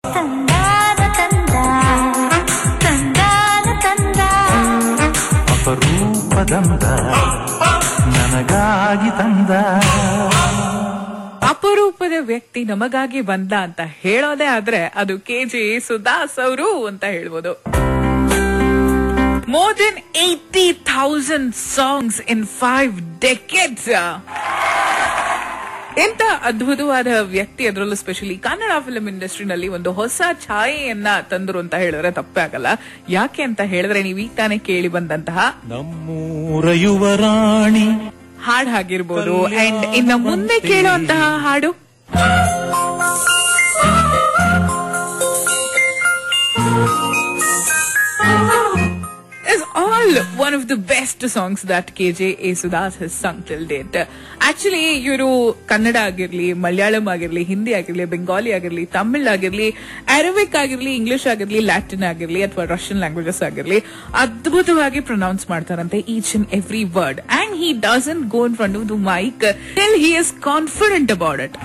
ತಂದಾನ ತಂದ ತಂದಾನ ತಂದ ಅಪರೂಪದಂದ ನನಗಾಗಿ ತಂದ ಅಪರೂಪದ ವ್ಯಕ್ತಿ ನಮಗಾಗಿ ಬಂದ ಅಂತ ಹೇಳೋದೇ ಆದ್ರೆ ಅದು ಕೆ ಜೆ ಸುದಾಸ್ ಅವರು ಅಂತ ಹೇಳ್ಬೋದು more than eighty thousand songs in five decades ಎಂತ ಅದ್ಭುತವಾದ ವ್ಯಕ್ತಿ ಅದರಲ್ಲೂ ಸ್ಪೆಷಲಿ ಕನ್ನಡ ಫಿಲ್ಮ್ ಇಂಡಸ್ಟ್ರಿನಲ್ಲಿ ಒಂದು ಹೊಸ ಛಾಯೆಯನ್ನ ತಂದರು ಅಂತ ಹೇಳಿದ್ರೆ ತಪ್ಪೇ ಆಗಲ್ಲ ಯಾಕೆ ಅಂತ ಹೇಳಿದ್ರೆ ನೀವು ಈಗ ತಾನೇ ಕೇಳಿ ಬಂದಂತಹ ನಮ್ಮೂರ ಯುವರಾಣಿ ಹಾಡ್ ಆಗಿರ್ಬೋದು ಅಂಡ್ ಇನ್ನು ಮುಂದೆ ಕೇಳುವಂತಹ ಹಾಡು is all one of the best songs that KJ Yesudas has sung till date. Actually ಇವರು ಕನ್ನಡ ಆಗಿರ್ಲಿ ಮಲಯಾಳಂ ಆಗಿರ್ಲಿ ಹಿಂದಿ ಆಗಿರ್ಲಿ ಬೆಂಗಾಲಿ ಆಗಿರ್ಲಿ ತಮಿಳ್ ಆಗಿರ್ಲಿ ಅರಬಿಕ್ ಆಗಿರ್ಲಿ ಇಂಗ್ಲಿಷ್ ಆಗಿರ್ಲಿ ಲ್ಯಾಟಿನ್ ಆಗಿರ್ಲಿ ಅಥವಾ ರಷ್ಯನ್ ಲ್ಯಾಂಗ್ವೇಜಸ್ ಆಗಿರ್ಲಿ ಅದ್ಭುತವಾಗಿ ಪ್ರೊನೌನ್ಸ್ ಮಾಡ್ತಾರಂತೆ each and every word and he doesn't go in front of the mic till he is confident about it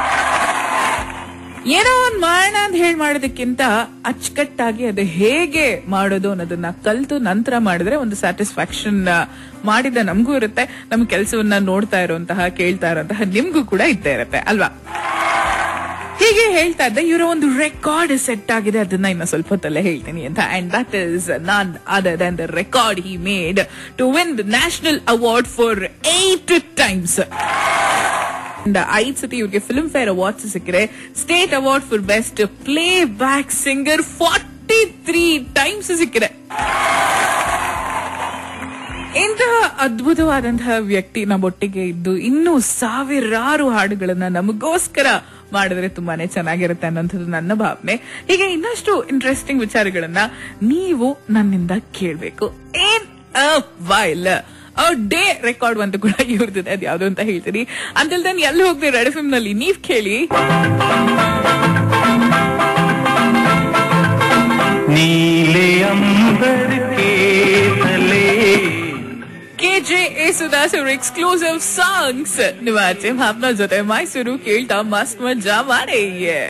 ಏನೋ ಒಂದ್ ಮಾಡೋಣ ಅಂತ ಹೇಳಿ ಮಾಡೋದಕ್ಕಿಂತ ಅಚ್ಚುಕಟ್ಟಾಗಿ ಅದು ಹೇಗೆ ಮಾಡೋದು ಅನ್ನೋದನ್ನ ಕಲ್ತು ನಂತರ ಮಾಡಿದ್ರೆ ಒಂದು ಸ್ಯಾಟಿಸ್ಫ್ಯಾಕ್ಷನ್ ಮಾಡಿದ ನಮಗೂ ಇರುತ್ತೆ ನಮ್ ಕೆಲಸವನ್ನ ನೋಡ್ತಾ ಇರುವಂತಹ ಕೇಳ್ತಾ ಇರುವಂತಹ ನಿಮ್ಗೂ ಕೂಡ ಇದ್ದೇ ಇರುತ್ತೆ ಅಲ್ವಾ ಹೀಗೆ ಹೇಳ್ತಾ ಇದ್ದೆ ಇವರ ಒಂದು ರೆಕಾರ್ಡ್ ಸೆಟ್ ಆಗಿದೆ ಅದನ್ನ ಇನ್ನ ಸ್ವಲ್ಪ ಹೊತ್ತಲ್ಲೇ ಹೇಳ್ತೀನಿ ಅಂತ and that is none other than the record he made to win the national award for eight times ಐದ್ ಸತಿ ಇವ್ರಿಗೆ ಫಿಲ್ಮ್ ಫೇರ್ ಅವಾರ್ಡ್ಸ್ ಸಿಕ್ಕಿದೆ state award for best playback singer forty three times ಸಿಕ್ಕಿದೆ ಇಂತಹ ಅದ್ಭುತವಾದಂತಹ ವ್ಯಕ್ತಿ ನಮ್ಮೊಟ್ಟಿಗೆ ಇದ್ದು ಇನ್ನೂ ಸಾವಿರಾರು ಹಾಡುಗಳನ್ನ ನಮಗೋಸ್ಕರ ಮಾಡಿದ್ರೆ ತುಂಬಾನೇ ಚೆನ್ನಾಗಿರುತ್ತೆ ಅನ್ನೋಂಥದ್ದು ನನ್ನ ಭಾವನೆ ಹೀಗೆ ಇನ್ನಷ್ಟು ಇಂಟ್ರೆಸ್ಟಿಂಗ್ ವಿಚಾರಗಳನ್ನ ನೀವು ನನ್ನಿಂದ ಕೇಳ್ಬೇಕು ಏನ್ ವೈಲ್ ಡೇ ರೆಕಾರ್ಡ್ ಒಂದು ಕೂಡ ಇವ್ರದಿದೆ ಅದು ಯಾವ್ದು ಅಂತ ಹೇಳ್ತೀನಿ ಅಂತಿಲ್ ದೆನ್ ಎಲ್ಲಿ ಹೋಗ್ತೀವಿ ರೆಡ್ ಫಿಲ್ಮ್ ನಲ್ಲಿ ನೀವ್ ಕೇಳಿ ನೀಲೆ ಅಂಬರ್ ಕೇಸಲೇ ಕೆ ಜೆ ಯೇಸುದಾಸ್ ಅವ್ರ ಎಕ್ಸ್ಕ್ಲೂಸಿವ್ ಸಾಂಗ್ಸ್ ನಿಮ್ಮ ಆಚೆ ಭಾವನ ಜೊತೆ ಮೈಸೂರು ಕೇಳ್ತಾ ಮಸ್ತ್ ಮಜಾ ಮಾಡಿ